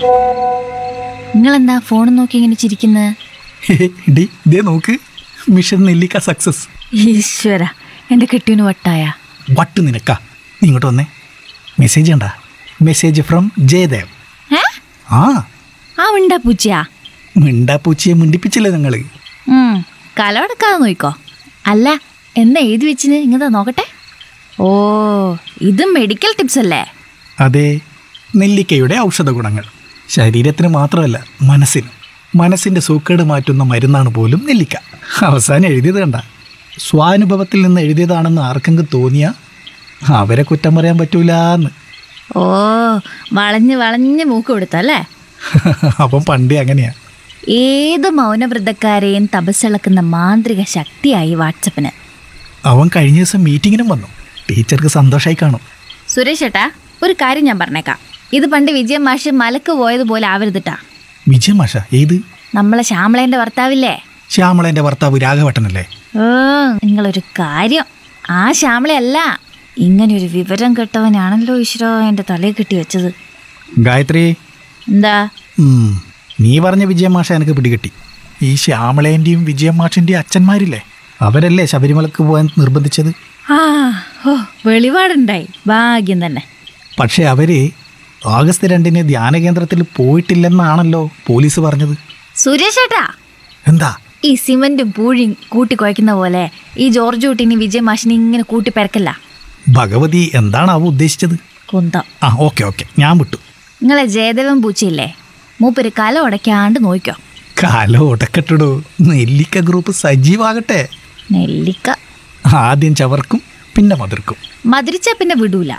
നിങ്ങളെന്താ ഫോൺ നോക്കി ഇങ്ങനെ ചിരിക്കുന്നത് ഡി ഇതേ നോക്ക് മിഷൻ നെല്ലിക്ക സക്സസ് ഈശ്വര എൻ്റെ കെട്ടിയന് വട്ടായ വട്ട് നിനക്ക നീ ഇങ്ങോട്ട് വന്നേ മെസ്സേജ് കണ്ടാ മെസ്സേജ് ഫ്രം ജയദേവ് ഏ ആ ആ ഉണ്ടാ പൂച്ചയാ മിണ്ടാപ്പൂച്ചിയെ മിണ്ടിപ്പിച്ചില്ലേ ഞങ്ങള് ഉം, കലവടക്കാതെ നോയിക്കോ അല്ല എന്താ എഴുതി വെച്ചിന് ഇങ്ങതാ നോക്കട്ടെ ഓ ഇത് മെഡിക്കൽ ടിപ്സ് അല്ലേ അതെ നെല്ലിക്കയുടെ ഔഷധ ഗുണങ്ങൾ ശരീരത്തിന് മാത്രമല്ല മനസ്സിനും മനസ്സിൻ്റെ സൂക്കേട് മാറ്റുന്ന മരുന്നാണ് പോലും നെല്ലിക്ക അവസാനം എഴുതിയത് കണ്ട സ്വാനുഭവത്തിൽ നിന്ന് എഴുതിയതാണെന്ന് ആർക്കെങ്കിലും തോന്നിയാ അവരെ കുറ്റം പറയാൻ പറ്റൂലെന്ന് ഓ വളഞ്ഞ് വളഞ്ഞ് മൂക്ക് കൊടുത്തല്ലേ അപ്പം പണ്ടേ അങ്ങനെയാ ഏത് മൗനവ്രതക്കാരെയും തപസ്സിളക്കുന്ന മാന്ത്രിക ശക്തിയായി വാട്സപ്പിന് അവൻ കഴിഞ്ഞ ദിവസം മീറ്റിങ്ങിനും വന്നു ടീച്ചർക്ക് സന്തോഷമായി കാണും സുരേഷ് ഏട്ടാ ഒരു കാര്യം ഞാൻ പറഞ്ഞേക്കാം ഇത് പണ്ട് വിജയ മാഷ് മലക്ക് പോയതുപോലെ ആവരുതിട്ടാ വിജയമാഷ ഏത് നമ്മളെ ശ്യാമളേന്റെ ഭർത്താവില്ലേ ശ്യാമളേൻ്റെ ഭർത്താവ് രാഘവട്ടനല്ലേ ഓ നിങ്ങളൊരു കാര്യം ആ ശ്യാമളയല്ല ഇങ്ങനെയൊരു വിവരം കെട്ടവനാണല്ലോ ഈശ്വരോ എൻ്റെ തലയിൽ കെട്ടി വെച്ചത് ഗായത്രി എന്താ ഉം, നീ പറഞ്ഞ വിജയമാഷ എനിക്ക് പിടികിട്ടി ഈ ശ്യാമളേൻ്റെയും വിജയമാഷിൻ്റെയും അച്ഛന്മാരില്ലേ അവരല്ലേ ശബരിമലക്ക് പോകാൻ നിർബന്ധിച്ചത് ആ ഓ വെളിപാടുണ്ടായി ഭാഗ്യം തന്നെ പക്ഷേ അവര് ഓഗസ്റ്റ് രണ്ടിന് ധ്യാന കേന്ദ്രത്തിൽ പോയിട്ടില്ലെന്നാണല്ലോ പോലീസ് പറഞ്ഞത് സുരേഷ് ഏട്ടാ എന്താ ഈ സിമന്റും പൂഴിയും കൂട്ടി കുഴക്കുന്ന പോലെ ഈ ജോർജ് കുട്ടിനി വിജയ മാഷിനെ ഇങ്ങനെ കൂട്ടി പെരക്കല്ല ഭഗവതി എന്താണ് അവ ഉദ്ദേശിച്ചത് കുന്തം ആ ഓക്കെ ഓക്കെ ഞാൻ വിട്ടു നിങ്ങളെ ജയദേവൻ പൂച്ചയില്ലേ മൂപ്പര് കല ഉടയ്ക്കാണ്ട് നോക്കിക്കോ കാലം ഉടക്കട്ടിടൂ നെല്ലിക്ക ഗ്രൂപ്പ് സജീവാകട്ടെ നെല്ലിക്ക ആദ്യം ചവർക്കും പിന്നെ മതിർക്കും മധുരിച്ച പിന്നെ വിടൂല